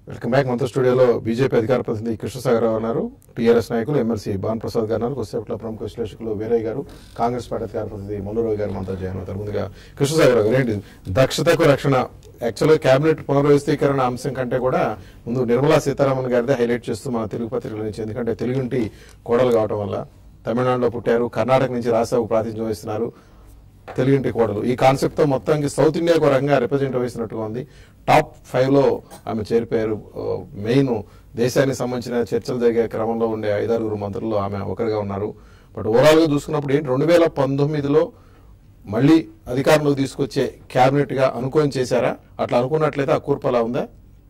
Welcome back మనతో స్టూడియోలో BJP అధికార ప్రతినిధి కృష్ణసాగర్ రావు ఉన్నారు టీఆర్ఎస్ నాయకులు ఎమ్మెల్సీ భాన్ ప్రసాద్ గారు ఉన్నారు కొద్దిసేపట్లో ప్రముఖ విశ్లేషకులు వీరయ్య గారు కాంగ్రెస్ పార్టీ అధికార ప్రతినిధి మల్లురావు గారు మనతో జాయిన్ అవుతారు ముందుగా కృష్ణసాగర్ రావు గారు ఏంటి దక్షతకు రక్షణ యాక్చువల్గా కేబినెట్ పునర్వ్యవస్థీకరణ అంశం కంటే కూడా ముందు నిర్మలా సీతారామన్ గారిదే హైలైట్ చేస్తూ మన తెలుగు పత్రికల నుంచి ఎందుకంటే తెలుగుంటి కోడలు కావటం వల్ల తమిళనాడులో పుట్టారు కర్ణాటక నుంచి రాష్ట్రకు ప్రాతినిధ్యం వహిస్తున్నారు తెలుగింటి కోడలు ఈ కాన్సెప్ట్ తో మొత్తానికి సౌత్ ఇండియా ఒక రంగా రిప్రజెంట్ వహిస్తున్నట్టుగా ఉంది టాప్ ఫైవ్ లో ఆమె చేరిపోయారు మెయిన్ దేశానికి సంబంధించిన చర్చలు జరిగే క్రమంలో ఉండే ఐదారుగురు మంత్రుల్లో ఆమె ఒకరిగా ఉన్నారు బట్ ఓవరాల్ గా చూసుకున్నప్పుడు ఏంటి రెండు వేల పంతొమ్మిదిలో మళ్ళీ అధికారంలోకి తీసుకొచ్చే క్యాబినెట్ గా అనుకోని చేశారా అట్లా అనుకున్నట్లయితే ఆ కూర్పు అలా ఉందా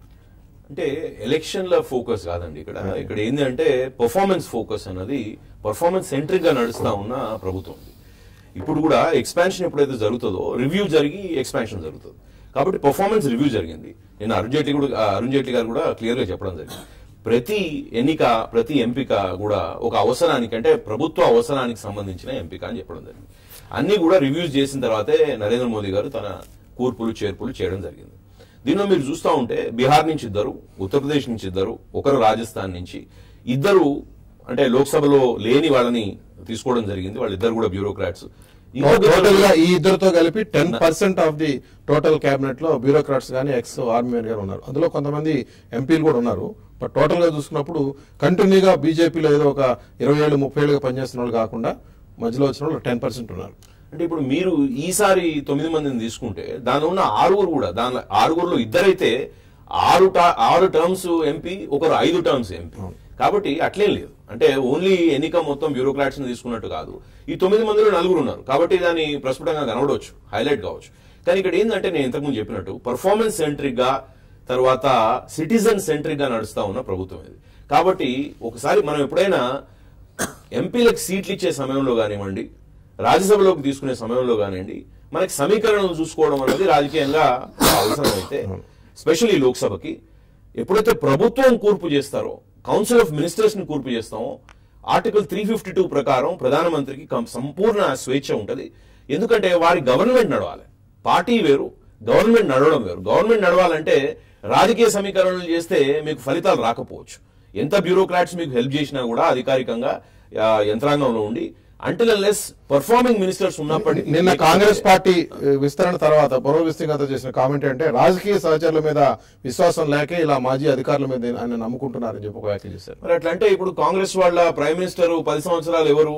అంటే ఎలక్షన్ల ఫోకస్ కాదండి ఇక్కడ ఇక్కడ ఏంది అంటే పర్ఫార్మెన్స్ ఫోకస్ అన్నది పర్ఫార్మెన్స్ సెంట్రిక్ గా నడుస్తా ఉన్న ప్రభుత్వం ఇది. ఇప్పుడు కూడా ఎక్స్పాన్షన్ ఎప్పుడైతే జరుగుతుందో రివ్యూ జరిగి ఎక్స్పాన్షన్ జరుగుతుంది కాబట్టి పర్ఫార్మెన్స్ రివ్యూ జరిగింది నేను అరుణ్ జైట్లీ కూడా ఆ, అరుణ్ జైట్లీ గారు కూడా క్లియర్ గా చెప్పడం జరిగింది ప్రతి ఎన్నిక ప్రతి ఎంపిక కూడా ఒక అవసరానికి అంటే ప్రభుత్వ అవసరానికి సంబంధించిన ఎంపిక అని చెప్పడం జరిగింది అన్ని కూడా రివ్యూస్ చేసిన తర్వాతే నరేంద్ర మోదీ గారు తన కూర్పులు చేర్పులు చేయడం జరిగింది దీనిలో మీరు చూస్తూ ఉంటే బీహార్ నుంచి ఇద్దరు ఉత్తరప్రదేశ్ నుంచి ఇద్దరు ఒకరు రాజస్థాన్ నుంచి ఇద్దరు అంటే లోక్సభలో లేని వాళ్ళని తీసుకోవడం జరిగింది వాళ్ళిద్దరు కూడా బ్యూరోక్రాట్స్ టోటల్ గా ఈ ఇద్దరితో కలిపి ten percent of the total cabinet లో బ్యూరోక్రాట్స్ గానీ ఎక్స్ ఆర్మీ మెన్ గారు ఉన్నారు అందులో కొంతమంది ఎంపీలు కూడా ఉన్నారు బట్ టోటల్ గా చూసుకున్నప్పుడు కంటిన్యూగా బీజేపీలో ఏదో ఒక ఇరవై ఏళ్ళు ముప్పై ఏళ్ళుగా పనిచేస్తున్న వాళ్ళు కాకుండా మధ్యలో వచ్చిన వాళ్ళు టెన్ పర్సెంట్ ఉన్నారు అంటే ఇప్పుడు మీరు ఈసారి తొమ్మిది మందిని తీసుకుంటే దానిలో ఉన్న ఆరుగురు కూడా దానిలో ఆరుగురులో ఇద్దరైతే ఆరు ట- ఆరు టర్మ్స్ ఎంపీ ఒకరు ఐదు టర్మ్స్ ఎంపీ కాబట్టి అట్లేం లేదు అంటే ఓన్లీ ఎన్నిక మొత్తం బ్యూరోక్రాట్స్ ని తీసుకున్నట్టు కాదు ఈ తొమ్మిది మందిలో నలుగురు ఉన్నారు కాబట్టి దాన్ని ప్రస్ఫుటంగా కనబడవచ్చు హైలైట్ కావచ్చు కానీ ఇక్కడ ఏంటంటే నేను ఇంతకుముందు చెప్పినట్టు పర్ఫార్మెన్స్ సెంట్రిక్ గా తర్వాత సిటిజన్ సెంట్రిక్ గా నడుస్తా ఉన్న ప్రభుత్వం ఇది కాబట్టి ఒకసారి మనం ఎప్పుడైనా ఎంపీలకు సీట్లు ఇచ్చే సమయంలో కానివ్వండి రాజ్యసభలోకి తీసుకునే సమయంలో కానివ్వండి మనకి సమీకరణలు చూసుకోవడం అనేది రాజకీయంగా అవసరమైతే స్పెషల్లీ లోక్సభకి ఎప్పుడైతే ప్రభుత్వం కూర్పు చేస్తారో కౌన్సిల్ ఆఫ్ మినిస్టర్స్ ని కూర్పు చేస్తామో ఆర్టికల్ త్రీ ఫిఫ్టీ టూ ప్రకారం ప్రధానమంత్రికి కం- సంపూర్ణ స్వేచ్ఛ ఉంటది ఎందుకంటే వారి గవర్నమెంట్ నడవాలి పార్టీ వేరు గవర్నమెంట్ నడవడం వేరు గవర్నమెంట్ నడవాలంటే రాజకీయ సమీకరణలు చేస్తే మీకు ఫలితాలు రాకపోవచ్చు ఎంత బ్యూరోక్రాట్స్ మీకు హెల్ప్ చేసినా కూడా అధికారికంగా ఆ, యంత్రాంగంలో ఉండి అంటిల్ లెస్ పర్ఫార్మింగ్ మినిస్టర్స్ ఉన్నప్పటికీ నిన్న కాంగ్రెస్ పార్టీ ఏ, విస్తరణ తర్వాత పునర్విస్తృత చేసిన కామెంట్ అంటే రాజకీయ సహచరుల మీద విశ్వాసం లేకే ఇలా మాజీ అధికారుల మీద ఆయన నమ్ముకుంటున్నారని చెప్పి ఒక వ్యాఖ్య చేశారు మరి అట్లా అంటే ఇప్పుడు కాంగ్రెస్ వాళ్ళ ప్రైమ్ మినిస్టర్ పది సంవత్సరాలు ఎవరు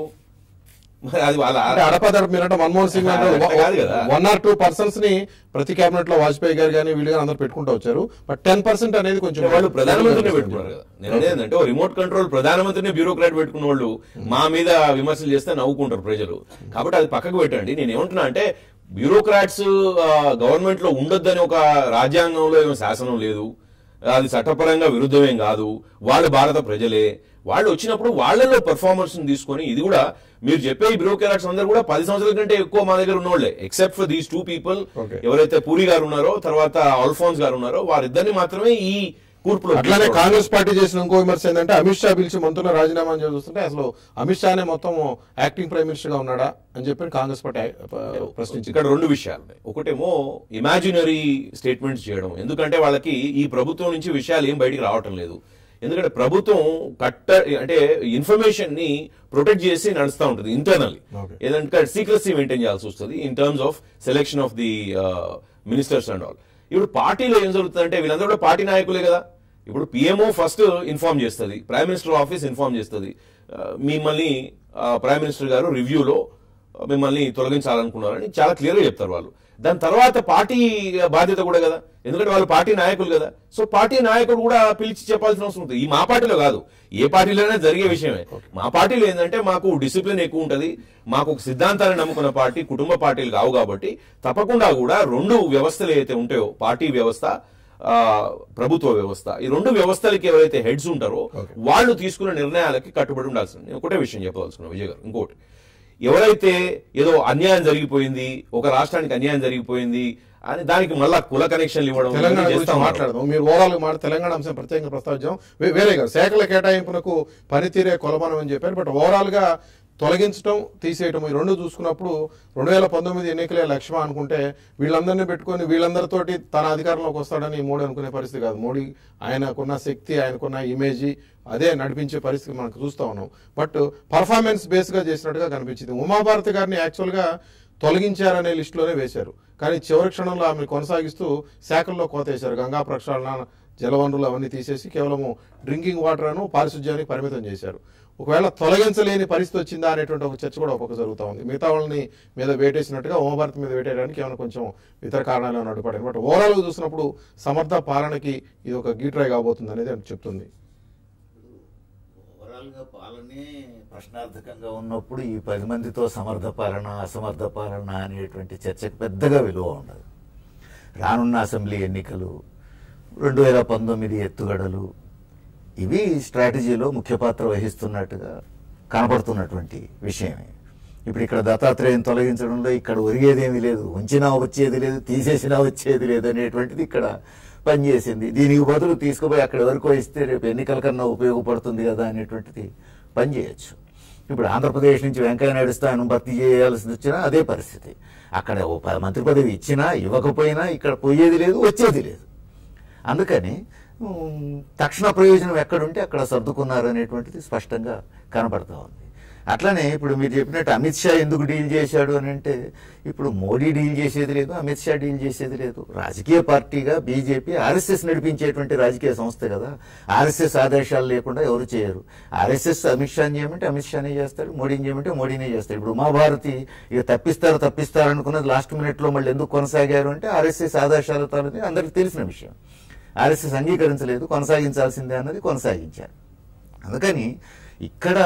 మరి అది వాళ్ళ అంటే అడపదడప మీరంటే మన్మోహన్ సింగ్ అంటే అట్లా కాదు కదా. వన్ ఆర్ టూ పర్సన్స్ ని ప్రతి కేబినెట్ లో వాజ్పేయి గారు కానీ వీళ్ళు కానీ అందరూ పెట్టుకుంటూ వచ్చారు బట్ టెన్ పర్సెంట్ అనేది కొంచెం వాళ్ళు ప్రధానమంత్రిని పెట్టుకున్నారు కదా నేను ఏంటంటే రిమోట్ కంట్రోల్ ప్రధానమంత్రిని బ్యూరోక్రాట్ పెట్టుకున్న వాళ్ళు మా మీద విమర్శలు చేస్తే నవ్వుకుంటారు ప్రజలు కాబట్టి అది పక్కకు పెట్టండి నేను ఏమంటున్నా అంటే బ్యూరోక్రాట్స్ గవర్నమెంట్ లో ఉండొద్దని ఒక రాజ్యాంగంలో ఏమో శాసనం లేదు అది చట్టపరంగా విరుద్ధమేం కాదు వాళ్ళు భారత ప్రజలే వాళ్ళు వచ్చినప్పుడు వాళ్ళలో పెర్ఫార్మెన్స్ తీసుకొని ఇది కూడా మీరు చెప్పే ఈ బ్యూరోక్రాట్స్ అందరూ కూడా పది సంవత్సరాల కంటే ఎక్కువ మా దగ్గర ఉన్నోళ్లే except for these two people Okay. ఎవరైతే పూరి గారు ఉన్నారో తర్వాత అల్ఫోన్స్ గారు ఉన్నారో వారిద్దరిని మాత్రమే ఈ కూర్పులో అట్లానే తీసుకోవడం. కాంగ్రెస్ పార్టీ చేసిన ఇంకో విమర్శ ఏంటంటే అమిత్ షా పిలిచి మంత్రుల రాజీనామా అని చూస్తుంటే అసలు అమిత్ షానే మొత్తం యాక్టింగ్ ప్రైమ్ మినిస్టర్ గా ఉన్నాడా అని చెప్పి కాంగ్రెస్ పార్టీ ఆ, ప్రశ్నించింది ఇక్కడ రెండు విషయాలు ఉన్నాయి ఒకటేమో ఇమాజినరీ స్టేట్మెంట్స్ చేయడం ఎందుకంటే వాళ్ళకి ఈ ప్రభుత్వం నుంచి విషయాలు ఏం బయటికి రావటం లేదు ఎందుకంటే ప్రభుత్వం కట్ట అంటే ఇన్ఫర్మేషన్ ని ప్రొటెక్ట్ చేసి నడుస్తూ ఉంటుంది ఇంటర్నల్లీ Okay. ఏదంటే సీక్రసీ మెయింటైన్ చేయాల్సి వస్తుంది in terms of selection of the ministers and all ఇప్పుడు పార్టీలో ఏం జరుగుతుందంటే వీళ్ళందరూ కూడా పార్టీ నాయకులే కదా ఇప్పుడు పిఎంఓ ఫస్ట్ ఇన్ఫార్మ్ చేస్తుంది ప్రైమ్ మినిస్టర్ ఆఫీస్ ఇన్ఫార్మ్ చేస్తుంది ఆ, మిమ్మల్ని ప్రైమ్ మినిస్టర్ గారు రివ్యూలో మిమ్మల్ని తొలగించాలనుకున్నారని చాలా క్లియర్ గా చెప్తారు వాళ్ళు దాని తర్వాత పార్టీ బాధ్యత కూడా కదా ఎందుకంటే వాళ్ళు పార్టీ నాయకులు కదా సో పార్టీ నాయకుడు కూడా పిలిచి చెప్పాల్సిన అవసరం ఉంటుంది ఈ మా పార్టీలో కాదు ఏ పార్టీలోనే జరిగే విషయమే మా పార్టీలో ఏంటంటే మాకు డిసిప్లిన్ ఎక్కువ ఉంటది మాకు ఒక సిద్ధాంతాన్ని నమ్ముకున్న పార్టీ కుటుంబ పార్టీలు కావు కాబట్టి తప్పకుండా కూడా రెండు వ్యవస్థలు ఏవైతే ఉంటాయో పార్టీ వ్యవస్థ ఆ, ప్రభుత్వ వ్యవస్థ ఈ రెండు వ్యవస్థలకి ఎవరైతే హెడ్స్ ఉంటారో వాళ్ళు తీసుకున్న నిర్ణయాలకి కట్టుబడి ఉండాల్సింది నేను ఒకటే విషయం చెప్పదలుచుకున్నా విజయ్ గారు ఇంకోటి ఎవరైతే ఏదో అన్యాయం జరిగిపోయింది ఒక రాష్ట్రానికి అన్యాయం జరిగిపోయింది అని దానికి మళ్ళా కుల కనెక్షన్లు ఇవ్వడం తెలంగాణ ఇవన్నీ గురించి చేస్తా ఉన్నారు. మాట్లాడదాం మీరు ఓవరాల్ మాట తెలంగాణ అంశం ప్రత్యేకంగా ప్రస్తావించాం వే- వేరే కాదు శాఖల కేటాయింపునకు పనితీరే కొలమానం అని చెప్పారు బట్ ఓవరాల్ గా తొలగించడం తీసేయటం ఈ రెండు చూసుకున్నప్పుడు రెండు వేల పంతొమ్మిది ఎన్నికలే లక్ష్యం అనుకుంటే వీళ్ళందరినీ పెట్టుకొని వీళ్ళందరితోటి తన అధికారంలోకి వస్తాడని మోడీ అనుకునే పరిస్థితి కాదు మోడీ ఆయనకున్న శక్తి ఆయనకున్న ఇమేజీ అదే నడిపించే పరిస్థితి మనకు చూస్తా ఉన్నాం బట్ పర్ఫార్మెన్స్ బేస్గా చేసినట్టుగా కనిపించింది ఉమాభారతి గారిని యాక్చువల్గా తొలగించారనే లిస్టులోనే వేశారు కానీ చివరి క్షణంలో ఆమె కొనసాగిస్తూ శాఖల్లో కోత వేశారు గంగా ప్రక్షాళన జలవనరులు అవన్నీ తీసేసి కేవలము డ్రింకింగ్ వాటర్ అను పారిశుధ్యానికి పరిమితం చేశారు ఒకవేళ తొలగించలేని పరిస్థితి వచ్చిందా అనేటువంటి ఒక చర్చ కూడా ఒక్కొక్క జరుగుతూ ఉంది మిగతా వాళ్ళని మీద వేటేసినట్టుగా ఉమాభారతి మీద వేటేయడానికి ఏమైనా కొంచెం ఇతర కారణాలు ఏమైనా అడ్డుపడాయి బట్ ఓవరాల్గా చూసినప్పుడు సమర్థ పాలనకి ఇది ఒక గీట్రాయ్ కాబోతుంది అనేది అని చెప్తుంది ఓవరాల్ గా పాలనే ప్రశ్నార్థకంగా ఉన్నప్పుడు ఈ పది మందితో సమర్థ పాలన అసమర్థ పాలన అనేటువంటి చర్చకు పెద్దగా విలువ ఉండదు రానున్న అసెంబ్లీ ఎన్నికలు రెండు వేల పంతొమ్మిది ఎత్తుగడలు ఇవి స్ట్రాటజీలో ముఖ్య పాత్ర వహిస్తున్నట్టుగా కనపడుతున్నటువంటి విషయమే ఇప్పుడు ఇక్కడ దత్తాత్రేయం తొలగించడంలో ఇక్కడ ఒరిగేదేమీ లేదు ఉంచినా వచ్చేది లేదు తీసేసినా వచ్చేది లేదు అనేటువంటిది ఇక్కడ పనిచేసింది దీనికి బదులు తీసుకుపోయి అక్కడి వరకు ఇస్తే రేపు ఎన్నికల కన్నా ఉపయోగపడుతుంది కదా అనేటువంటిది పనిచేయచ్చు ఇప్పుడు ఆంధ్రప్రదేశ్ నుంచి వెంకయ్యనాయుడు స్థానం భర్తీ చేయాల్సి వచ్చినా అదే పరిస్థితి అక్కడ ఓ ప- మంత్రి పదవి ఇచ్చినా ఇవ్వకపోయినా ఇక్కడ పోయేది లేదు వచ్చేది లేదు అందుకని ఉమ్, తక్షణ ప్రయోజనం ఎక్కడుంటే అక్కడ సర్దుకున్నారు అనేటువంటిది స్పష్టంగా కనపడతా ఉంది అట్లనే ఇప్పుడు మీరు చెప్పినట్టు అమిత్ షా ఎందుకు డీల్ చేశాడు అని అంటే ఇప్పుడు మోడీ డీల్ చేసేది లేదు అమిత్ షా డీల్ చేసేది లేదు రాజకీయ పార్టీగా బీజేపీ ఆర్ఎస్ఎస్ నడిపించేటువంటి రాజకీయ సంస్థ కదా ఆర్ఎస్ఎస్ ఆదేశాలు లేకుండా ఎవరు చేయరు ఆర్ఎస్ఎస్ అమిత్ షాని చేయమంటే అమిత్ షానే చేస్తాడు మోడీని చేయమంటే మోడీనే చేస్తాడు ఇప్పుడు ఉమాభారతి ఇక తప్పిస్తారు తప్పిస్తారు అనుకున్నది లాస్ట్ మినిట్ లో మళ్ళీ ఎందుకు కొనసాగారు అంటే ఆర్ఎస్ఎస్ ఆదేశాలతో అనేది అందరికీ తెలిసిన విషయం ఆర్ఎస్ఎస్ అంగీకరించలేదు కొనసాగించాల్సిందే అన్నది కొనసాగించారు అందుకని ఇక్కడ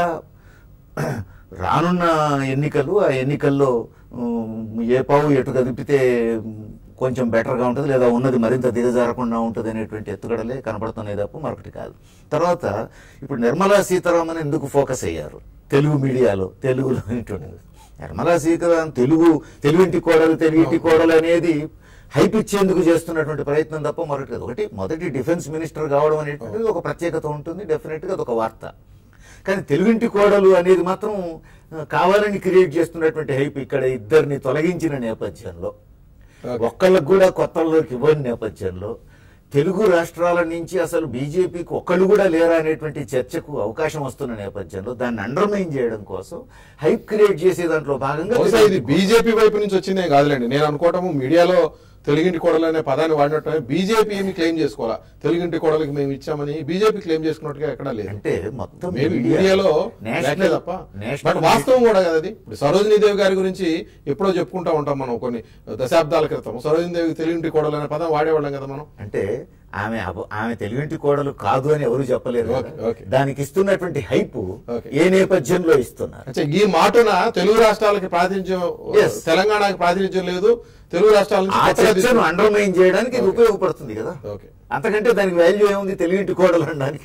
రానున్న ఎన్నికలు ఆ ఎన్నికల్లో ఉమ్, ఏ పావు ఎటు కదిపితే ఉమ్, కొంచెం బెటర్గా ఉంటుంది లేదా ఉన్నది మరింత దిగజారకుండా ఉంటుంది అనేటువంటి ఎత్తుగడలే కనపడుతున్నాయి తప్ప మరొకటి కాదు తర్వాత ఇప్పుడు నిర్మలా సీతారామన్ ఎందుకు ఫోకస్ అయ్యారు తెలుగు మీడియాలో తెలుగులో ఇటువంటి నిర్మలా సీతారామన్ తెలుగు తెలుగింటి కోడలు తెలుగింటి కోడలు అనేది హైప్ ఇచ్చేందుకు చేస్తున్నటువంటి ప్రయత్నం తప్ప మరొకటి కాదు ఒకటి మొదటి డిఫెన్స్ మినిస్టర్ కావడం అనేటువంటిది ఒక ప్రత్యేకత ఉంటుంది డెఫినెట్ గా అదొక వార్త కానీ తెలుగింటి కోడలు అనేది మాత్రం ఆ, కావాలని క్రియేట్ చేస్తున్నటువంటి హైప్ ఇక్కడ ఇద్దరిని తొలగించిన నేపథ్యంలో Okay. ఒక్కళ్ళకు కూడా కొత్తల్లోకి ఇవ్వని నేపథ్యంలో తెలుగు రాష్ట్రాల నుంచి అసలు బీజేపీకి ఒక్కళ్ళు కూడా లేరా అనేటువంటి చర్చకు అవకాశం వస్తున్న నేపథ్యంలో దాన్ని అండర్మైన్ చేయడం కోసం హైప్ క్రియేట్ చేసే దాంట్లో భాగంగా బహుశా ఇది బీజేపీ వైపు నుంచి వచ్చిందే కాదులేండి నేను అనుకోవటము మీడియాలో తెలుగింటి కోడలు అనే పదాన్ని వాడినట్టు బీజేపీ ఏమి క్లెయిమ్ చేసుకోవాలా తెలుగింటి కోడలకి మేము ఇచ్చామని బీజేపీ క్లెయిమ్ చేసుకున్నట్టుగా ఎక్కడా లేదు అంటే మొత్తం మేబీ మీడియా- మీడియాలో నేషనల్- వ్యాఖ్యలే తప్ప నేషనల్ బట్ వాస్తవం కూడా కదా అది ఇప్పుడు సరోజినీ దేవి గారి గురించి ఎప్పుడో చెప్పుకుంటా ఉంటాం మనం కొన్ని దశాబ్దాల క్రితం సరోజినీ దేవి తెలుగింటి కోడలు అనే పదం వాడేవాళ్ళం కదా మనం అంటే ఆమె అబ- ఆమె తెలుగింటి కోడలు కాదు అని ఎవరు చెప్పలేరు ఓకే, కదా. ఓకే. దానికి ఇస్తున్నటువంటి హైప్ ఓకే. ఏ నేపథ్యంలో ఇస్తున్నారు అంటే ఈ మాటన తెలుగు రాష్ట్రాలకి ప్రాతినిధ్యం Yes. తెలంగాణకి ప్రాతినిధ్యం లేదు తెలుగు రాష్ట్రాల నుంచి ఆ కొత్తగా చర్చను తీసుకు- అండర్మైన్ చేయడానికి ఇది ఓకే. ఉపయోగపడుతుంది కదా ఓకే అంతకంటే దానికి వాల్యూ ఏముంది తెలుగింటి కోడలు అనడానికి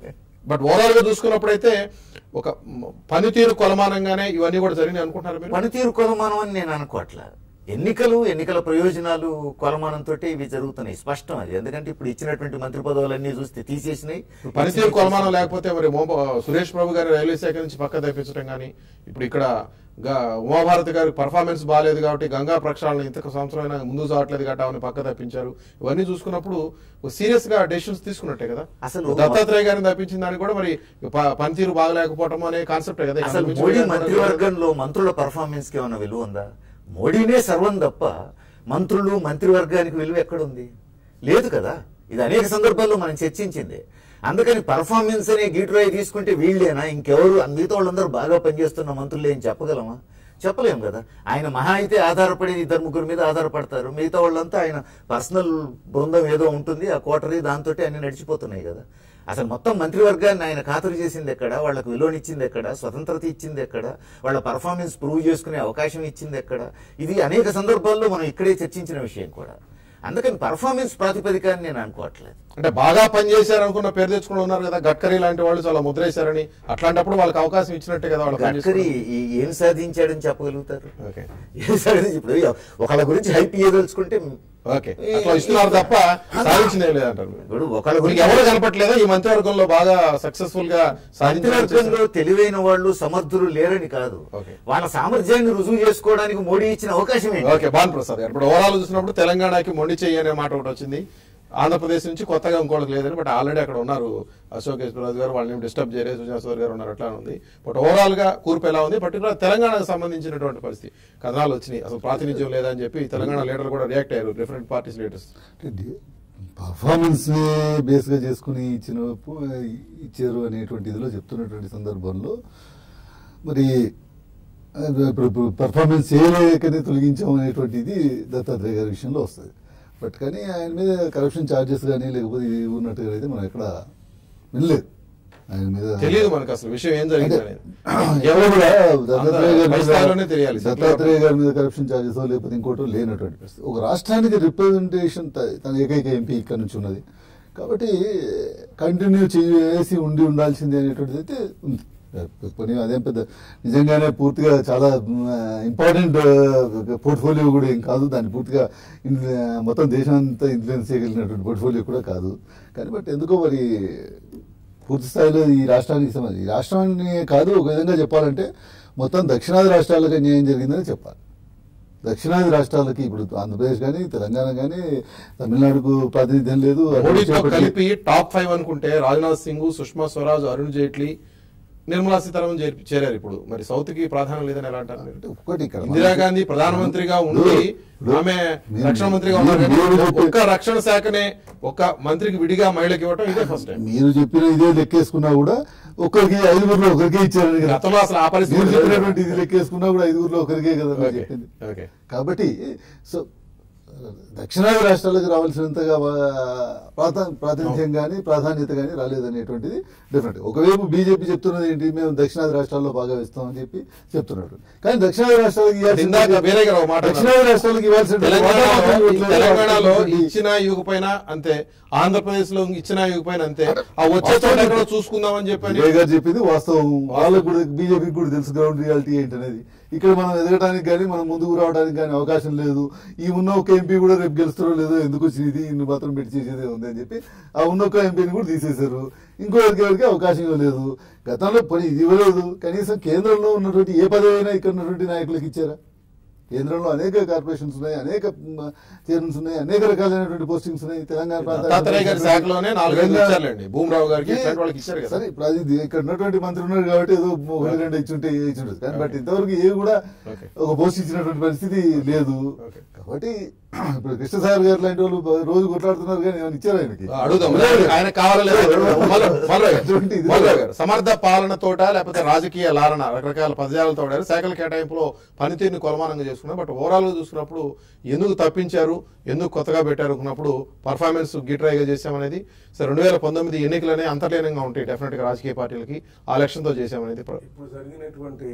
బట్ ఓవరాల్ గా చూసుకున్నప్పుడైతే ఒక మ- పనితీరు కొలమానంగానే ఇవన్నీ కూడా జరిగినాయి అనుకుంటున్నారు మీరు పనితీరు కొలమానం అని నేను అనుకోవట్లా ఎన్నికలు ఎన్నికల ప్రయోజనాలు కొలమానంతో ఇవి జరుగుతున్నాయి స్పష్టం అది ఎందుకంటే ఇప్పుడు ఇచ్చినటువంటి మంత్రి పదవులన్నీ చూస్తే తీసేసినాయి పనితీరు కొలమానం లేకపోతే మరి మోప సురేష్ ప్రభు గారి రైల్వే శాఖ నుంచి పక్క తప్పించడం కానీ ఇప్పుడు ఇక్కడ గా- ఉమాభారతి గారి పర్ఫార్మెన్స్ బాగాలేదు కాబట్టి గంగా ప్రక్షాళన ఇంత సంవత్సరం అయినా ముందుకు సాగట్లేదు కాబట్టి ఆమెను పక్క తప్పించారు ఇవన్నీ చూసుకున్నప్పుడు సీరియస్ గా డెసిషన్స్ తీసుకున్నట్టే కదా అసలు దత్తాత్రేయ గారిని తప్పించిన దానికి కూడా మరి ప- పనితీరు బాగలేకపోవటం అనే కాన్సెప్ట్ కదా అసలు ఇక్కడ మోడీ నుంచి మంత్రివర్గంలో మంత్రుల పర్ఫార్మెన్స్ కి ఏమైనా విలువ ఉందా మోడీనే సర్వం తప్ప మంత్రులు మంత్రివర్గానికి విలువ ఎక్కడుంది లేదు కదా ఇది అనేక సందర్భాల్లో మనం చర్చించింది అందుకని పర్ఫార్మెన్స్ అనే గీటురాయి తీసుకుంటే వీళ్ళేనా ఇంకెవరు మిగతా వాళ్ళందరూ బాగా పనిచేస్తున్న మంత్రులు ఏం చెప్పగలమా చెప్పలేం కదా ఆయన మహా అయితే ఆధారపడి ఇద్దరు ముగ్గురు మీద ఆధారపడతారు మిగతా వాళ్ళంతా ఆయన పర్సనల్ బృందం ఏదో ఉంటుంది ఆ కోటరీ దాంతో అన్ని నడిచిపోతున్నాయి కదా అసలు మొత్తం మంత్రివర్గాన్ని ఆయన ఖాతరు చేసింది ఎక్కడ వాళ్ళకు విలువనిచ్చింది ఎక్కడ స్వతంత్రత ఇచ్చింది ఎక్కడ వాళ్ళ పర్ఫార్మెన్స్ ప్రూవ్ చేసుకునే అవకాశం ఇచ్చింది ఎక్కడ ఇది అనేక సందర్భాల్లో మనం ఇక్కడే చర్చించిన విషయం కూడా అందుకని పర్ఫార్మెన్స్ ప్రాతిపదిక అని నేను అనుకోవట్లేదు అంటే బాగా పనిచేశారు అనుకున్న పేరు తెచ్చుకుని ఉన్నారు కదా గడ్కరీ లాంటి వాళ్ళు చాలా ముద్రేశారని అట్లాంటప్పుడు వాళ్ళకి అవకాశం ఇచ్చినట్టే కదా వాళ్ళు గడ్కరీ పనిచేసుకున్నారు. ఈ- ఏం సాధించాడని చెప్పగలుగుతారు ఓకే ఏం సాధించి ఇప్పుడు ఒకళ్ళ గురించి హైప్ ఇయ్యదలుచుకుంటే ఓకే అట్లా ఇస్తున్నారు తప్ప సాధించిందే లేదంటారు మీరు. ఇప్పుడు ఒకళ్ళ మీకు గురించి ఎవరు కనపట్లేదా ఈ మంత్రివర్గంలో బాగా సక్సెస్ఫుల్ గా మంత్రివర్గంలో సాధించారు తెలివైన వాళ్ళు సమర్థులు లేరని కాదు ఓకే. వాళ్ళ సామర్థ్యాన్ని రుజువు చేసుకోవడానికి మోడీ ఇచ్చిన అవకాశం ఏంటి ఓకే భాన్ ప్రసాద్ గారు ఇప్పుడు ఓవరాల్ చూసినప్పుడు తెలంగాణకి మొండి చెయ్యి అనే మాట ఒకటి వచ్చింది ఆంధ్రప్రదేశ్ నుంచి కొత్తగా ఇంకోటికి లేదని బట్ ఆల్రెడీ అక్కడ ఉన్నారు అశోక్ గెస్పరాజ్ గారు వాళ్ళని డిస్టర్బ్ చేయలేదు సుజనా సోర్ గారు ఉన్నారు అట్లా ఉంది బట్ ఓవరాల్ గా కూర్పు ఎలా ఉంది పర్టికులర్ తెలంగాణకు సంబంధించినటువంటి పరిస్థితి కథనాలు వచ్చినాయి అసలు ప్రాతినిధ్యం లేదని చెప్పి తెలంగాణ లీడర్లు కూడా రియాక్ట్ అయ్యారు డిఫరెంట్ పార్టీస్ లీడర్స్ పర్ఫార్మెన్స్ ని బేస్ గా చేసుకుని ఇచ్చిన ఇచ్చారు అనేటువంటి ఇదిలో చెప్తున్నటువంటి సందర్భంలో మరి అది ఇప్పుడు పర్ఫార్మెన్స్ చేయలేకనే తొలగించాం అనేటువంటి ఇది దత్తాత్రేయ గారి విషయంలో వస్తుంది బట్ కానీ ఆయన మీద కరప్షన్ ఛార్జెస్ కానీ లేకపోతే ఇది ఉన్నట్టుగా అయితే మనం ఎక్కడ వినలేదు ఆయన మీద తెలియదు మనకు అసలు విషయం ఏం జరిగింది అంటే అనేది ఎవరు కూడా అంత దత్తాత్రేయ గారి పై మీద- స్థాయిలోనే తెలియాలి దత్తాత్రేయ గారి మీద కరప్షన్ ఛార్జెస్ లేకపోతే ఇంకోటో లేనటువంటి పరిస్థితి ఒక రాష్ట్రానికి రిప్రజెంటేషన్ తన ఏకైక ఎంపీ ఇక్కడ నుంచి ఉన్నది కాబట్టి కంటిన్యూ చేసి ఉండి ఉండాల్సింది అనేటువంటిది అయితే ఉంది పోనీ అదేం పెద్ద నిజంగానే పూర్తిగా చాలా ఇంపార్టెంట్ పోర్ట్ఫోలియో కూడా ఏం కాదు దాన్ని పూర్తిగా ఇన్- మొత్తం దేశం అంతా ఇన్ఫ్లుయెన్స్ చేయగలిగినటువంటి పోర్ట్ఫోలియో కూడా కాదు కానీ బట్ ఎందుకో మరి పూర్తి స్థాయిలో ఈ రాష్ట్రానికి సంబంధించి ఈ రాష్ట్రాన్ని కాదు ఒక విధంగా చెప్పాలంటే మొత్తం దక్షిణాది రాష్ట్రాలకు అన్యాయం జరిగిందని చెప్పాలి దక్షిణాది రాష్ట్రాలకి ఇప్పుడు ఆంధ్రప్రదేశ్ కానీ తెలంగాణ కానీ తమిళనాడుకు ప్రాతినిధ్యం లేదు మోడీతో వచ్చేప్పటికి- కలిపి టాప్ ఫైవ్ అనుకుంటే రాజ్నాథ్ సింగ్ సుష్మా స్వరాజ్ అరుణ్ జైట్లీ నిర్మలా సీతారామన్ చేరి- చేరారు ఇప్పుడు మరి సౌత్ కి ప్రాధాన్యం లేదని ఎలా అంటారు మీరు? అంటే ఒక్కటి ఇక్కడ ఇందిరాగాంధీ ప్రధానమంత్రిగా ఉండి ఇప్పుడు ఆమె మీరు- రక్షణ మంత్రిగా ఉన్నారు మీరు కానీ చెప్పే- ఒక్క రక్షణ శాఖనే ఒక్క మంత్రికి విడిగా మహిళకి ఇవ్వటం ఇదే ఫస్ట్ టైం మీరు చెప్పిన ఇదే లెక్కేసుకున్నా కూడా ఒక్కరికి ఐదుగురులో ఒకరికే ఇచ్చారని కదా. గతంలో అసలు ఆ పరిస్థితి మీరు లేదు. చెప్పినటువంటి ఇది లెక్కేసుకున్నా కూడా ఐదుగురులో ఒకరికే కదా మీరు ఓకే చెప్పింది ఓకే కాబట్టి సో దక్షిణాది రాష్ట్రాలకు రావాల్సినంతగా వా- ప్రాధా- ప్రాతినిధ్యం కానీ ప్రాధాన్యత కానీ రాలేదనేటువంటిది డెఫినెట్ ఒకవైపు బీజేపీ చెప్తున్నది ఏంటి మేము దక్షిణాది రాష్ట్రాల్లో బాగా ఇస్తామని చెప్పి చెప్తున్నాడు కానీ దక్షిణాది రాష్ట్రాలకు ఇవ్వాల్సిన- ఇందాక వేరే గారు ఒక మాట అన్నారు. దక్షిణాది రాష్ట్రాలకు ఇవ్వాల్సిన తెలంగాణలో తెలంగాణలో ఇవ్వట్లేదు. ఇచ్చినా ఇవ్వకపోయినా అంతే ఆంధ్రప్రదేశ్ లో ఇచ్చినా ఇవ్వకపోయినా అంతే ఆ వచ్చే చోట ఎక్కడో చూసుకుందామని చెప్పని విజయ్ గారు చెప్పింది వాస్తవం వాళ్ళకు కూడా బీజేపీకి కూడా తెలుసు గ్రౌండ్ రియాలిటీ ఏంటనేది ఇక్కడ మనం ఎదగడానికి కానీ మనం ముందుకు రావడానికి కానీ అవకాశం లేదు ఈ ఉన్న ఒక ఎంపీ కూడా రేపు గెలుస్తారో లేదో ఎందుకు వచ్చింది ఇన్ని మాత్రం పెట్టి చేసేదే ఉంది అని చెప్పి ఆ ఉన్న ఒక ఎంపీని కూడా తీసేశారు ఇంకో ఎవరికి అవకాశం ఇవ్వలేదు గతంలో పని ఇది ఇవ్వలేదు కనీసం కేంద్రంలో ఉన్నటువంటి ఏ పదవి అయినా ఇక్కడ ఉన్నటువంటి నాయకులకు ఇచ్చారా కేంద్రంలో అనేక కార్పొరేషన్స్ ఉన్నాయి అనేక చైర్మన్స్ ఉన్నాయి అనేక రకాలైనటువంటి పోస్టింగ్స్ ఉన్నాయి తెలంగాణ ప్రాంతానికి దత్తాత్రేయ గారి శాఖలోనే నాలుగైదు తెలంగాణ- ఇచ్చారులేండి భూమరావు గారికి ఇట్లాంటి వాళ్ళకి ఇచ్చారు కదా సరే ఇప్పుడు అది ఇది ఇక్కడ ఉన్నటువంటి మంత్రి ఉన్నారు కాబట్టి ఏదో ఒకటి రెండు ఇచ్చుంటే ఇచ్చుంటుంది కానీ బట్ ఇంతవరకు ఏ కూడా Okay. ఒక పోస్ట్ ఇచ్చినటువంటి పరిస్థితి లేదు Okay. కాబట్టి ఇప్పుడు కృష్ణసాగర్ గారు లాంటి వాళ్ళు రోజు కొట్లాడుతున్నారు కానీ ఏమైనా ఇచ్చారు ఆయనకి అడుగుదాం ఆయన కావాలని అటువంటి ఇది సమర్థ పాలన తోట లేకపోతే రాజకీయ లాలన రకరకాల పదజాలతో వాడారు శాఖల కేటాయింపులో పనితీరుని కొలమానంగా చేసుకున్నారు బట్ ఓవరాల్ గా చూసుకున్నప్పుడు ఎందుకు తప్పించారు ఎందుకు కొత్తగా పెట్టారు అనుకున్నప్పుడు పర్ఫార్మెన్స్ గిట్రాయిగా చేశామనేది సరే రెండు వేల పంతొమ్మిది ఎన్నికలనే అంతర్లీనంగా ఉంటాయి డెఫినెట్ గా రాజకీయ పార్టీలకి ఆ లక్ష్యంతో చేశామనేది ప్ర- ఇప్పుడు జరిగినటువంటి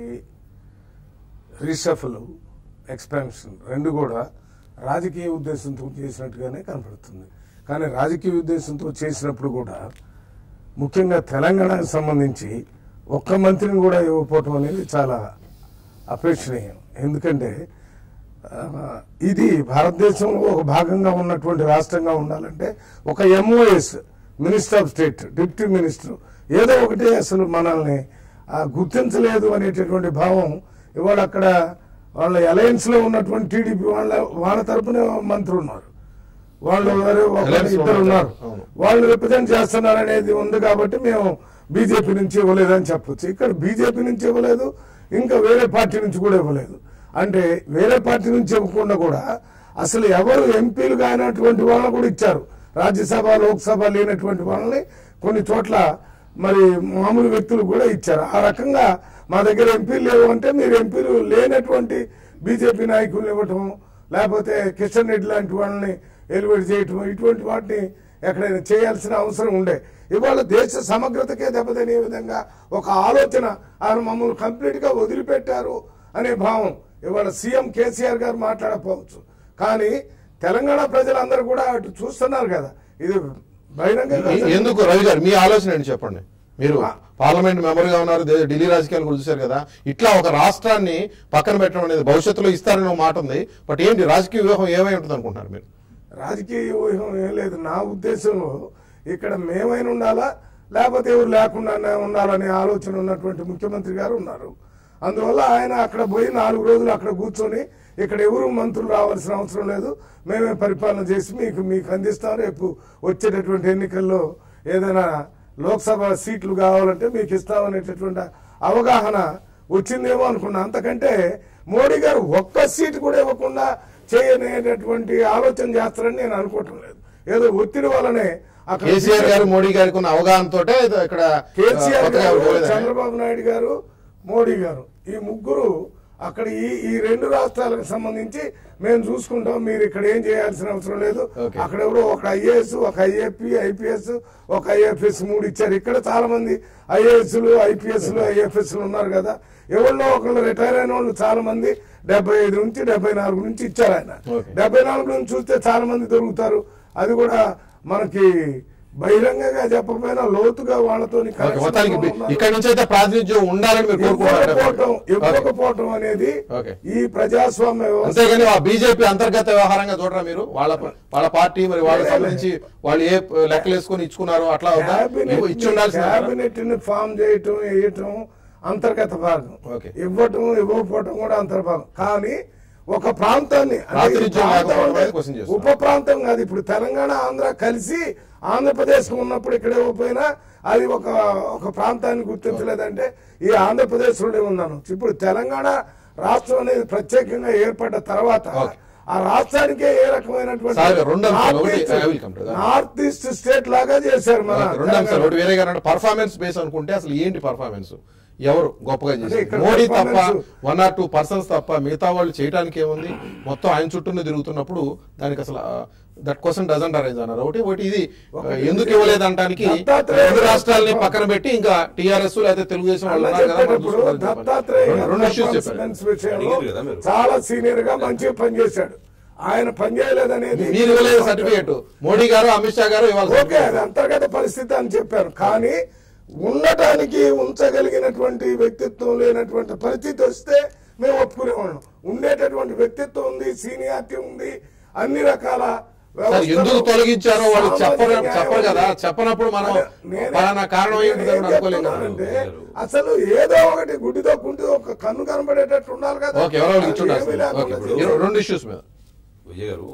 రీషఫల్ ఎక్స్పాన్షన్ రెండు కూడా రాజకీయ ఉద్దేశంతో చేసినట్టుగానే కనపడుతుంది కానీ రాజకీయ ఉద్దేశంతో చేసినప్పుడు కూడా ముఖ్యంగా తెలంగాణకు సంబంధించి ఒక్క మంత్రిని కూడా ఇవ్వకపోవటం అనేది చాలా అపేక్షణీయం ఎందుకంటే ఆ, ఇది భారతదేశంలో ఒక భాగంగా ఉన్నటువంటి రాష్ట్రంగా ఉండాలంటే ఒక MOS minister of state deputy minister ఏదో ఒకటి అసలు మనల్ని ఆ, గుర్తించలేదు అనేటటువంటి భావం ఇవాళ అక్కడ వాళ్ళ అలయన్స్ లో ఉన్నటువంటి టీడీపీ వాళ్ళ వాళ్ళ తరపున మంత్రి ఉన్నారు వాళ్ళు ఎవరు ఒకరు Alliance లో ఇద్దరు ఉన్నారు. ఉన్నారు అవును. వాళ్ళు రిప్రజెంట్ చేస్తున్నారు అనేది ఉంది కాబట్టి మేము బీజేపీ నుంచి ఇవ్వలేదని చెప్పొచ్చు ఇక్కడ బీజేపీ నుంచి ఇవ్వలేదు ఇంకా వేరే పార్టీ నుంచి కూడా ఇవ్వలేదు అంటే వేరే పార్టీ నుంచి ఇవ్వకుండా కూడా అసలు ఎవరు ఎంపీలు కానటువంటి వాళ్ళని కూడా ఇచ్చారు రాజ్యసభ లోక్సభ లేనటువంటి వాళ్ళని కొన్ని చోట్ల మరి మామూలు వ్యక్తులు కూడా ఇచ్చారు ఆ రకంగా మా దగ్గర ఎంపీలు లేవు అంటే మీరు ఎంపీలు లేనటువంటి బీజేపీ నాయకులను ఇవ్వటం లేకపోతే కిషన్ రెడ్డి లాంటి వాళ్ళని ఎలివేట్ చేయటం ఇటువంటి వాటిని ఎక్కడైనా చేయాల్సిన అవసరం ఉండే ఇవాళ దేశ సమగ్రతకే దెబ్బతినే విధంగా ఒక ఆలోచన ఆయన మమ్మల్ని కంప్లీట్ గా వదిలిపెట్టారు అనే భావం ఇవాళ సీఎం కేసీఆర్ గారు మాట్లాడకపోవచ్చు కానీ తెలంగాణ ప్రజలందరూ కూడా అటు చూస్తున్నారు కదా ఇది బహిరంగంగా ఎ- ఎందుకు రవి గారు మీ ఆలోచన ఏంటి చెప్పండి మీరు పార్లమెంట్ మెంబర్ గా ఉన్నారు దే- ఢిల్లీ రాజకీయాలు కూడా చూశారు కదా ఇట్లా ఒక రాష్ట్రాన్ని పక్కన పెట్టడం అనేది భవిష్యత్తులో ఇస్తారని ఒక మాట ఉంది బట్ ఏంటి రాజకీయ వ్యూహం ఏమై ఉంటుంది అనుకుంటున్నారు మీరు రాజకీయ వ్యూహం ఏం లేదు నా ఉద్దేశంలో ఇక్కడ మేమైనా ఉండాలా లేకపోతే ఎవరు లేకుండా ఉండాలనే ఆలోచన ఉన్నటువంటి ముఖ్యమంత్రి గారు ఉన్నారు అందువల్ల ఆయన అక్కడ పోయి నాలుగు రోజులు అక్కడ కూర్చొని ఇక్కడ ఎవరు మంత్రులు రావాల్సిన అవసరం లేదు మేమే పరిపాలన చేసి మీకు మీకు అందిస్తాం రేపు వచ్చేటటువంటి ఎన్నికల్లో ఏదైనా లోక్సభ సీట్లు కావాలంటే మీకు ఇస్తామనేటటువంటి అవగాహన వచ్చిందేమో అనుకున్నా అంతకంటే మోడీ గారు ఒక్క సీటు కూడా ఇవ్వకుండా చేయనేటటువంటి ఆలోచన చేస్తారని నేను అనుకోవటం లేదు ఏదో ఒత్తిడి వల్లనే అక్కడ కేసీఆర్ గారు మోడీ గారికి ఉన్న అవగాహనతోటే ఇది ఇక్కడ కేసీఆర్ కొత్తగా గారు పోలేదని. చంద్రబాబు నాయుడు గారు మోడీ గారు ఈ ముగ్గురు అక్కడ ఈ ఈ రెండు రాష్ట్రాలకు సంబంధించి మేము చూసుకుంటాం మీరు ఇక్కడ ఏం చేయాల్సిన అవసరం లేదు Okay. అక్కడ ఎవరో ఒక ఐఏఎస్ ఒక ఐఏపీ ఐపీఎస్ ఒక ఐఎఫ్ఎస్ మూడు ఇచ్చారు ఇక్కడ చాలా మంది ఐఏఎస్లు ఐపీఎస్లు ఐఎఫ్ఎస్లు ఉన్నారు కదా ఎవరిలో ఒకళ్ళు రిటైర్ అయిన వాళ్ళు చాలా మంది డెబ్బై ఐదు నుంచి డెబ్బై నాలుగు నుంచి ఇచ్చారు ఆయన Okay. డెబ్బై నాలుగు నుంచి చూస్తే చాలా మంది దొరుకుతారు అది కూడా మనకి బహిరంగంగా చెప్పకపోయినా లోతుగా వాళ్ళతో ఓకే, మొత్తానికి బి- ఇక్కడ నుంచి అయితే ప్రాతినిధ్యం ఉండాలని మీరు కోరుకుంటున్నారు ఇవ్వకపోవటం ఓకే. ఇవ్వకపోవటం అనేది ఓకే. ఈ ప్రజాస్వామ్య వ్యవస్థ అంతేగాని ఆ బీజేపీ అంతర్గత వ్యవహారంగా చూడరా మీరు వాళ్ళ వాళ్ళ పార్టీ మరి వాళ్ళకి సంబంధించి వాళ్ళు ఏ లెక్కలు వేసుకొని ఇచ్చుకున్నారు అట్లా అవుతా? ఇవ్వ- ఇచ్చి ఉండాల్సిన క్యాబినెట్ ని ఫామ్ చేయటం వేయటం అంతర్గత భాగం ఓకే. ఇవ్వటం ఇవ్వకపోవటం కూడా అంతర్భాగం కానీ ఒక ప్రాంతాన్ని అంటే ఈ ప్రాతినిధ్యం ప్రాంతం లేకపోవడం అంటే అనేది క్వశ్చన్ చేస్తున్నా. ఉప ప్రాంతం కాదు ఇప్పుడు తెలంగాణ ఆంధ్ర కలిసి ఆంధ్రప్రదేశ్ ఉన్నప్పుడు ఇక్కడ ఇవ్వకపోయినా అది ఒక ఒక ప్రాంతాన్ని గుర్తించలేదంటే ఈ ఆంధ్రప్రదేశ్ లోనే ఉన్నాను ఇప్పుడు తెలంగాణ రాష్ట్రం అనేది ప్రత్యేకంగా ఏర్పడ్డ తర్వాత ఓకే. ఆ రాష్ట్రానికే ఏ రకమైనటువంటి సార్, రెండు అంశాలు. నార్త్ ఒకటి, east- I will come to that. North east state లాగా చేశారు మన ఓకే, రెండు అంశాలు తెలంగాణ. ఒకటి వేరే గారు పర్ఫార్మెన్స్ బేస్ అనుకుంటే అసలు ఏంటి పర్ఫార్మెన్స్ ఎవరు గొప్పగా అంటే చేశారు ఇక్కడ మోడీ తప్ప performance- one or two persons తప్ప మిగతా వాళ్ళు చేయడానికి ఏముంది మొత్తం ఆయన చుట్టూనే తిరుగుతున్నప్పుడు దానికి అసలు దట్ క్వశ్చన్ డజంట్ అరేంజ్ అన్నారు ఒకటి ఒకటి ఇది ఒకటి ఎందుకు ఇవ్వలేదు అంటానికి దత్తాత్రేయ రెండు రాష్ట్రాలని పక్కన పెట్టి ఇంకా టీఆర్ఎస్ లేదా తెలుగుదేశం వాళ్ళు అలా ఉన్నారు కదా, మనం చెప్పేటప్పుడు చూసుకోవాలి చెప్పండి. దత్తాత్రేయ రెండు- రెండు ఇష్యూస్ చెప్పారు performance విషయంలో అడిగారు కదా మీరు. చాలా సీనియర్ గా మంచిగా పనిచేశాడు ఆయన పనిచేయలేదనేది మీరు ఇవ్వలేదు సర్టిఫికేట్ మోడీ గారు అమిత్ షా గారు ఇవ్వాలి ఓకే అది అంతర్గత పరిస్థితి అని చెప్పారు కానీ ఉండటానికి ఉంచగలిగినటువంటి వ్యక్తిత్వం లేనటువంటి పరిస్థితి వస్తే మేము ఒప్పుకునేవాళ్ళం ఉండేటటువంటి వ్యక్తిత్వం ఉంది సీనియారిటీ ఉంది అన్ని రకాల సార్ వ్యవస్థలు, ఎందుకు తొలగించారో వాళ్ళు చెప్పరు సామాజిక చెప్పరు న్యాయం కదా ఉంది. చెప్పనప్పుడు మనం నేనే- పలానా కారణం ఏంటి నేనేం అని అనుకోలేం కదా చెప్తున్నానంటే, అసలు ఏదో ఒకటి గుడ్డితో కుంటితో ఒక కన్ను కనబడేటట్టు ఉండాలి కదా ఓకే ఎవరో ఒకరికి ఇచ్చి ఉండాలి ఏమీ సార్. ఓకే లేకుండా ఇరు- రెండు ఇష్యూస్ మీద విజయ్ గారు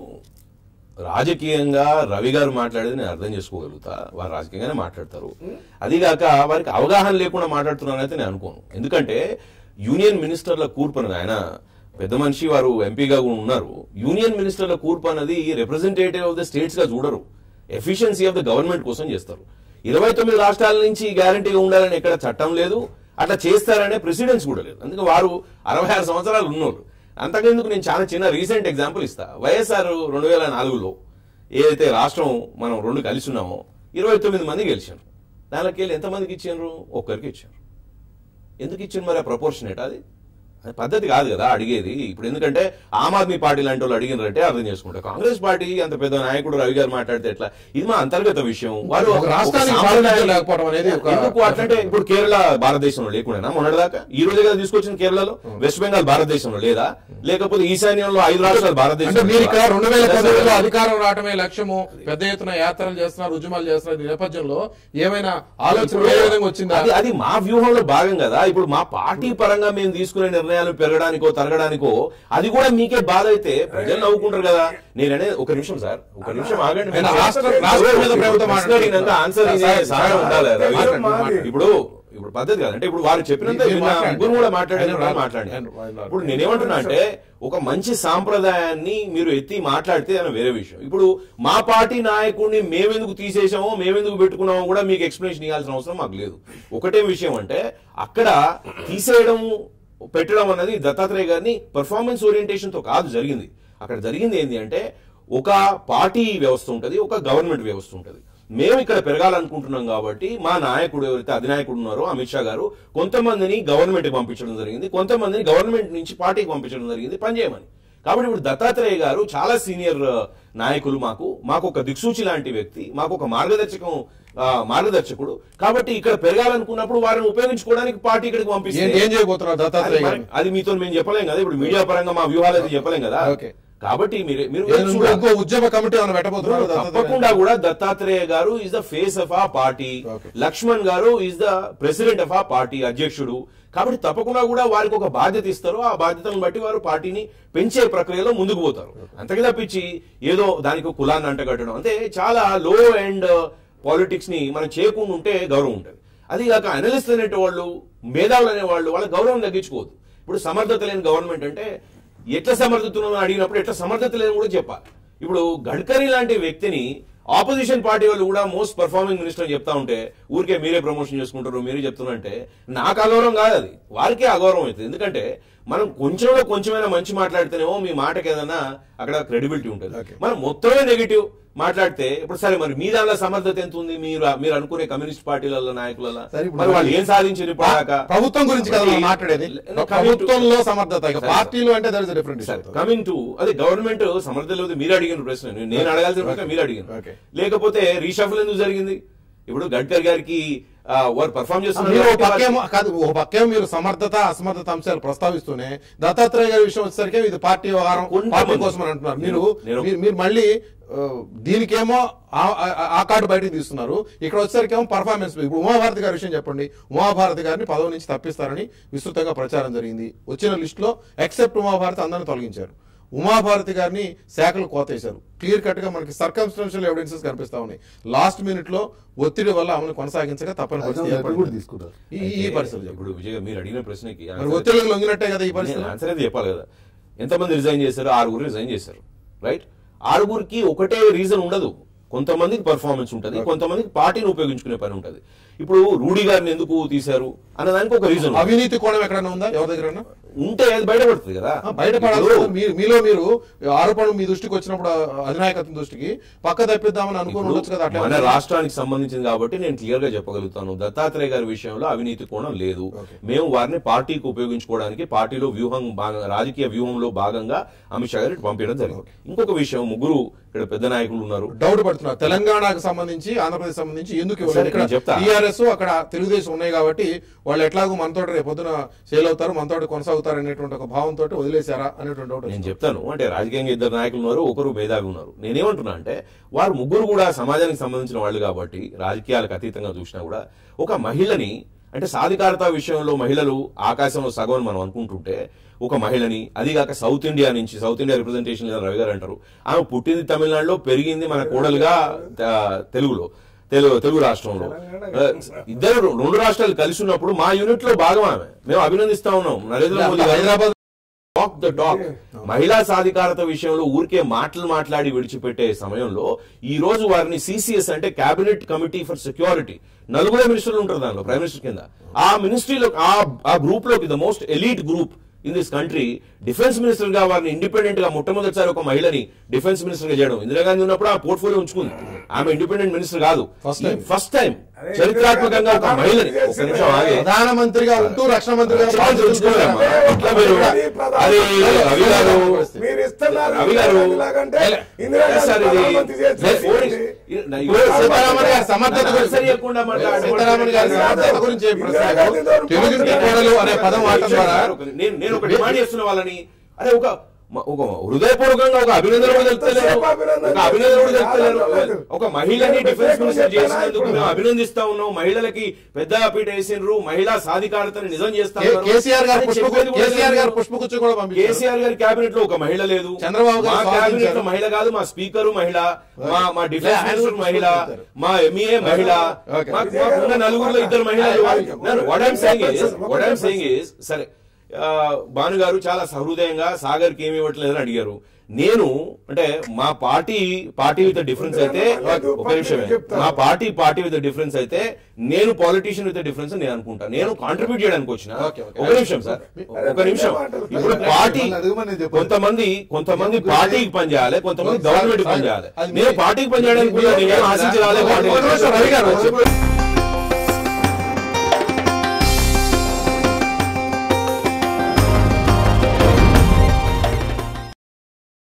రాజకీయంగా రవి గారు మాట్లాడేది నేను అర్థం చేసుకోగలుగుతా వారు రాజకీయంగానే మాట్లాడతారు అదిగాక వారికి అవగాహన లేకుండా మాట్లాడుతున్నారని అయితే నేను అనుకోను ఎందుకంటే యూనియన్ మినిస్టర్ల కూర్పు అనేది ఆయన పెద్ద మనిషి వారు ఎంపీగా కూడా ఉన్నారు యూనియన్ మినిస్టర్ల కూర్పు అనేది రిప్రజెంటేటివ్ ఆఫ్ ద స్టేట్స్ గా చూడరు ఎఫిషియన్సీ ఆఫ్ ద గవర్నమెంట్ కోసం చేస్తారు ఇరవై తొమ్మిది రాష్ట్రాల నుంచి గ్యారంటీగా ఉండాలని ఎక్కడ చట్టం లేదు అట్లా చేస్తారనే ప్రెసిడెన్స్ కూడా లేదు అందుకే వారు అరవై ఆరు సంవత్సరాలు ఉన్నోళ్ళు అంతకెందుకు నేను చాలా చిన్న రీసెంట్ ఎగ్జాంపుల్ ఇస్తా వైఎస్ఆర్ రెండు వేల నాలుగులో ఏదైతే రాష్ట్రం మనం రెండు కలిసి ఉన్నామో ఇరవై తొమ్మిది మంది గెలిచారు దానికి వెళ్ళి ఎంతమందికి ఇచ్చారు ఒక్కరికి ఇచ్చారు ఎందుకు ఇచ్చింది మరి ఆ ప్రపోర్షనేట్ అది అది పద్ధతి కాదు కదా అడిగేది ఇప్పుడు ఎందుకంటే ఆమ్ ఆద్మీ పార్టీ లాంటి వాళ్ళు అడిగినారంటే అర్థం చేసుకుంటారు కాంగ్రెస్ పార్టీ అంత పెద్ద నాయకుడు రవి గారు మాట్లాడితే ఎట్లా ఇది మా అంతర్గత విషయం వారు ఒక రాష్ట్రానికి ఒక ప్రాతినిధ్యం సాంప్రదాయం- లేకపోవడం అనేది ఒక- ఎందుకు అట్లంటే ఇప్పుడు కేరళ భారతదేశంలో లేకుండా మొన్నటిదాకా ఈ రోజే కదా తీసుకొచ్చిన కేరళలో వెస్ట్ బెంగాల్ భారతదేశంలో లేదా లేకపోతే ఈశాన్యంలో ఐదు రాష్ట్రాలు అంటే భారతదేశం మీరు ఇక్కడ రెండు వేల పదిహేడులో అధికారం రావటమే లక్ష్యము పెద్ద ఎత్తున యాత్రలు చేస్తున్నారు ఉద్యమాలు చేస్తున్నారు ఈ నేపథ్యంలో ఏమైనా ఆలోచన ఏ విధంగా వచ్చిందా అది అది మా వ్యూహంలో భాగం కదా ఇప్పుడు మా పార్టీ పరంగా మేము తీసుకునే నిర్ణయాలు పెరగడానికో తరగడానికో అది కూడా మీకే బాధ అయితే ప్రజలు నవ్వుకుంటారు కదా నేననే ఒక నిమిషం సార్ ఒక నిమిషం ఆగండి ఆయన రాష్ట్ర- రాష్ట్రం మీద ప్రభుత్వం ప్రశ్న అడిగినాక ఆన్సర్ ఇదే సార్, సహాయం సార్, ఉండాలి రవి. మాట్లాడండి, మాట్లాడండి. ఇప్పుడు ఇప్పుడు పద్ధతి కాదు అంటే ఇప్పుడు వారు చెప్పినంత మీరు విన్నా, మాట్లాడండి. ముగ్గురు కూడా మాట్లాడారు ఆయన మాట్లాడి ఆయన- ఆయన- ఇప్పుడు నేనేమంటున్నా అంటే ఒక మంచి సాంప్రదాయాన్ని మీరు ఎత్తి మాట్లాడితే అని వేరే విషయం ఇప్పుడు మా పార్టీ నాయకుడిని మేమెందుకు తీసేసామో మేమెందుకు పెట్టుకున్నామో కూడా మీకు ఎక్స్ప్లెనేషన్ ఇవ్వాల్సిన అవసరం మాకు లేదు ఒకటే విషయం అంటే అక్కడ తీసేయడం పెట్టడం అన్నది దత్తాత్రేయ గారిని పర్ఫార్మెన్స్ ఓరియంటేషన్ తో కాదు జరిగింది అక్కడ జరిగింది ఏంటి అంటే ఒక పార్టీ వ్యవస్థ ఉంటుంది ఒక గవర్నమెంట్ వ్యవస్థ ఉంటుంది మేము ఇక్కడ పెరగాలనుకుంటున్నాం కాబట్టి మా నాయకుడు ఎవరైతే అధినాయకుడు ఉన్నారో అమిత్ షా గారు కొంతమందిని గవర్నమెంట్ పంపించడం జరిగింది కొంతమందిని గవర్నమెంట్ నుంచి పార్టీకి పంపించడం జరిగింది పనిచేయమని కాబట్టి ఇప్పుడు దత్తాత్రేయ గారు చాలా సీనియర్ ఆ, నాయకులు మాకు మాకు ఒక దిక్సూచి లాంటి వ్యక్తి మాకు ఒక మార్గదర్శకం ఆ, మార్గదర్శకుడు కాబట్టి ఇక్కడ పెరగాలనుకున్నప్పుడు వారిని ఉపయోగించుకోవడానికి పార్టీ ఇక్కడికి పంపిస్తే ఏం- ఏం చేయబోతున్నారు దత్తాత్రేయ అది గారు మరి- అది మీతో మేము చెప్పలేం కదా ఇప్పుడు మీడియా పరంగా మా వ్యూహాలు అయితే చెప్పలేం కదా ఓకే. కాబట్టి మీరు మీరు ఏదైనా ఇంకో- చూడాలి. ఇంకో ఉద్యమ కమిటీ ఏమైనా పెట్టబోతున్నారు దత్తాత్రేయ తప్పకుండా కూడా దత్తాత్రేయ గారు ఇస్ ద ఫేస్ ఆఫ్ ఆ పార్టీ Okay. లక్ష్మణ్ గారు ఇస్ ద ప్రెసిడెంట్ ఆఫ్ ఆ పార్టీ అధ్యక్షుడు కాబట్టి తప్పకుండా కూడా వారికి ఒక బాధ్యత ఇస్తారు ఆ బాధ్యతను బట్టి వారు పార్టీని పెంచే ప్రక్రియలో ముందుకు పోతారు అంతకి తప్పించి ఏదో దానికి ఒక కులాన్ని అంటగట్టడం అంటే చాలా లో అండ్ పాలిటిక్స్ ని మనం చేయకుండా ఉంటే గౌరవం ఉంటుంది అది కాక అనలిస్ట్ అనేటి వాళ్ళు మేధావులు అనే వాళ్ళు వాళ్ళ గౌరవం తగ్గించుకోవద్దు ఇప్పుడు సమర్థత లేని గవర్నమెంట్ అంటే ఎట్లా సమర్థత ఉన్నదని అడిగినప్పుడు ఎట్లా సమర్థత లేని కూడా చెప్పాలి ఇప్పుడు గడ్కరీ లాంటి వ్యక్తిని ఆపోజిషన్ పార్టీ వాళ్ళు కూడా మోస్ట్ పర్ఫార్మింగ్ మినిస్టర్ అని చెప్తా ఉంటే ఊరికే మీరే ప్రమోషన్ చేసుకుంటారు మీరే చెప్తున్నారంటే నాకు అగౌరవం కాదు అది వారికే అగౌరవం అవుతుంది ఎందుకంటే మనం కొంచెంలో కొంచెమైనా మంచి మాట్లాడితేనేమో మీ మాటకి ఏదైనా అక్కడ క్రెడిబిలిటీ ఉంటుంది Okay. మనం మొత్తమే నెగిటివ్ మాట్లాడితే ఇప్పుడు సరే మరి మీ దానిలో సమర్థత ఎంత ఉంది మీరు మీరు అనుకునే కమ్యూనిస్ట్ పార్టీల నాయకుల సరే, ఇప్పుడు మరి వాళ్ళు ఏం సాధించారు ఇప్పుడు దాకా? ప్రభుత్వం గురించి కదా మనం మాట్లాడేది Coming to- ప్రభుత్వంలో సమర్థత ఇక సరే, సరే. పార్టీలు అంటే there is different coming to అదే గవర్నమెంట్ సమర్థత లేదు మీరు అడిగిన ప్రశ్న నేను- నేను అడగాల్సిన ప్రశ్న మీరు అడిగిన Okay. లేకపోతే రీషఫల్ ఎందుకు జరిగింది ఇప్పుడు గడ్కర్ గారికి ఆ, వారు పర్ఫామ్ మీరు ఓ చేస్తున్నారు పక్కేమో కాదు ఓ పక్కేమో మీరు సమర్థత అసమర్థత అంశాలు ప్రస్తావిస్తూనే దత్తాత్రేయ గారి విషయం వచ్చేసరికి ఇది పార్టీ వ్యవహారం కొంతమంది. పార్టీ కోసం అని అంటున్నారు మీరు నేను- మీరు- మీరు మళ్ళీ ఆ, దీనికేమో ఆ- ఆ- ఆ కార్డు బయటకు తీస్తున్నారు ఇక్కడ వచ్చేసరికి ఏమో పర్ఫార్మెన్స్ ఇప్పుడు ఉమాభారతి గారి విషయం చెప్పండి ఉమాభారతి గారిని పదవి నుంచి తప్పిస్తారని విస్తృతంగా ప్రచారం జరిగింది వచ్చిన లిస్ట్ లో ఎక్సెప్ట్ ఉమాభారతి అందరిని తొలగించారు ఉమాభారతి గారిని శాఖలు కోతేశారు క్లియర్ కట్ గా మనకి సర్కమ్స్టెన్షియల్ ఎవిడెన్సెస్ కనిపిస్తా ఉన్నాయి లాస్ట్ మినిట్ లో ఒత్తిడి వల్ల ఆమెను కొనసాగించక తప్పని పరిస్థితి రాజ్యాంగం కూడా ఏర్పడింది. తీసుకుంటారు ఈ- ఈ పరిస్థితి చెప్పండి. ఇప్పుడు విజయ్ గారు మీరు అడిగిన ప్రశ్నకి మరి answer- ఒత్తిడికి లొంగినట్టే కదా ఈ పరిస్థితి నేను ఆన్సర్ అయితే చెప్పాలి కదా ఎంతమంది రిజైన్ చేశారు ఆరుగురు రిజైన్ చేశారు రైట్ ఆరుగురికి ఒకటే రీజన్ ఉండదు కొంతమందికి పర్ఫార్మెన్స్ ఉంటుంది కొంతమందికి పార్టీని ఉపయోగించుకునే పని ఉంటుంది ఇప్పుడు రూడీ గారిని ఎందుకు తీశారు అన్నదానికి ఒక రీజన్ అవినీతి కోణం ఎక్కడైనా ఉందా ఎవరి దగ్గర ఉంటే అది బయటపడుతుంది కదా బయటపడాలి ఇప్పుడు మీరు మీలో మీరు ఆరోపణలు మీ దృష్టికి వచ్చినప్పుడు అధినాయకత్వం దృష్టికి పక్క తప్పిద్దామని అనుకుని ఇప్పుడు ఉండొచ్చు కదా అట్లా మన రాష్ట్రానికి సంబంధించింది కాబట్టి నేను క్లియర్ గా చెప్పగలుగుతాను దత్తాత్రేయ గారి విషయంలో అవినీతి కోణం లేదు మేము వారిని పార్టీకి ఉపయోగించుకోవడానికి పార్టీలో వ్యూహం భాగం రాజకీయ వ్యూహంలో భాగంగా అమిత్ షా గారికి పంపించడం జరిగింది ఇంకొక విషయం ముగ్గురు ఇక్కడ పెద్ద నాయకులు ఉన్నారు డౌట్ పడుతున్నారు తెలంగాణకు సంబంధించి ఆంధ్రప్రదేశ్ సంబంధించి ఎందుకు సరే, ఇవ్వలేదు ఇక్కడ నేను చెప్తా. టీఆర్ఎస్ అక్కడ తెలుగుదేశం ఉన్నాయి కాబట్టి వాళ్ళు ఎట్లాగో మనతోటి రేపు పొద్దున సేల్ అవుతారు మనతోటి కొనసాగుతారు అనేటువంటి ఒక భావంతో వదిలేశారా అనేటువంటి డౌట్ నేను వచ్చింది. చెప్తాను అంటే రాజకీయంగా ఇద్దరు నాయకులు ఉన్నారు ఒకరు మేధావి ఉన్నారు నేనేమంటున్నా అంటే వారు ముగ్గురు కూడా సమాజానికి సంబంధించిన వాళ్ళు కాబట్టి రాజకీయాలకు అతీతంగా చూసినా కూడా ఒక మహిళని అంటే సాధికారత విషయంలో మహిళలు ఆకాశంలో సగం అని మనం అనుకుంటుంటే ఒక మహిళని అదిగాక సౌత్ ఇండియా నుంచి సౌత్ ఇండియా రిప్రజెంటేషన్ లేదా రవి గారు అంటారు ఆమె పుట్టింది తమిళనాడులో పెరిగింది మన కోడలుగా ఆ, తెలుగులో తెలుగు తెలుగు రాష్ట్రంలో ఆ, ఇద్దరు రెండు రాష్ట్రాలు కలిసి ఉన్నప్పుడు మా యూనిట్ లో భాగం ఆమె మేము అభినందిస్తా ఉన్నాం నరేంద్ర మోదీ గారు హైదరాబాద్ టాక్ ద టాక్ మహిళా సాధికారత విషయంలో ఊరికే మాటలు మాట్లాడి విడిచిపెట్టే సమయంలో ఈ రోజు వారిని సిసిఎస్ అంటే కేబినెట్ కమిటీ ఫర్ సెక్యూరిటీ నలుగురే మినిస్టర్లు ఉంటారు దానిలో ప్రైమ్ మినిస్టర్ కింద ఆ మినిస్ట్రీలో ఆ ఆ గ్రూప్ లోకి the most elite group in this country defence minister గా వారిని ఇండిపెండెంట్ గా మొట్టమొదటిసారి ఒక మహిళని డిఫెన్స్ మినిస్టర్ గా చేయడం ఇందిరాగాంధీ ఉన్నప్పుడు ఆ పోర్ట్ఫోలియో ఉంచుకుంది ఆమె ఇండిపెండెంట్ మినిస్టర్ కాదు First time. ఫస్ట్ టైం చరిత్రాత్మకంగా ఒక మహిళని ఒక నిమిషం ఆగి ప్రధానమంత్రిగా ఉంటూ రక్షణ మంత్రిగా బాధ్యత ఉంచుకోలేమ్మా. ఎట్లా మీరు అది రవి గారు మీరు ఇస్తున్నారు రవి గారు ఇలాగంటే లే- ఇందిరాగాంధీ సార్ ఇది ప్రధానమంత్రి చేసింది. లే- ఓడి- ఇప్పుడు సీతారామన్ గారి సమర్థత నన్ను గురించి ఆన్సర్ చేయకుండా మాట్లాడండి. సీతారామన్ గారి సమర్థత గురించి ఏ ప్రశ్న తెలుగు కోడలు అనే పదం వాడటం ద్వారా నేను నేను ఒక డిమాండ్ చేస్తున్న వాళ్ళని అరే ఒక మ- ఒక హృదయపూర్వకంగా ఒక అభినందన కూడా తెలుపుతలేరు ఎంతసేపు అభినందన? ఒక అభినందన కూడా తెలుపుతలేరు లేదు. ఒక మహిళని నేను డిఫెన్స్ మినిస్టర్ వ్యతిరేకంగా చేసినందుకు మేము చెప్పాను. అభినందిస్తా ఉన్నాం మహిళలకి పెద్ద పీట వేసిండ్రు మహిళా సాధికారతని నిజం చేస్తా కే- ఉన్నారు. కేసీఆర్ గారు అని పుష్ప చెప్పేది కూడా కేసీఆర్ గారు లేదు. పుష్పగుచ్చు కూడా పంపించారు కేసీఆర్ గారి కేబినెట్ లో ఒక మహిళ లేదు చంద్రబాబు గారు మా స్వాగతించారు. కేబినెట్ లో మహిళ కాదు మా స్పీకర్ మహిళ మా మా డిఫెన్స్ ఆయన మినిస్టర్ కూడా మహిళ పుష్పగుచ్చారు. మా ఎంఈఏ మహిళ Okay. మాకు- మాకున్న నలుగురులో ఇద్దరు మహిళలు what I'm saying is what I'm saying is సరే ఆ, భాను గారు చాలా సహృదయంగా సాగర్ కి ఏమి ఇవ్వట్లేదని అడిగారు నేను అంటే మా పార్టీ పార్టీ విత్ డిఫరెన్స్ అయితే ఒక నిమిషమే మా పార్టీ పార్టీ విత్ డిఫరెన్స్ అయితే నేను పాలిటీషియన్ విత్ డిఫరెన్స్ నేను అనుకుంటా నేను కాంట్రిబ్యూట్ చేయడానికి వచ్చిన Okay, okay. ఒక నిమిషం సార్ ఒక నిమిషం ఇప్పుడు పార్టీ మళ్ళీ అడగమని చెప్పండి. కొంతమంది కొంతమంది పార్టీకి పనిచేయాలి కొంతమంది సార్, గవర్నమెంట్ సార్, పనిచేయాలి అది నేను మీ- పార్టీకి పనిచేయడానికి కూడా మీ- నేనేం ఆశించి రాలే ఒక నిమిషం రవి గారు.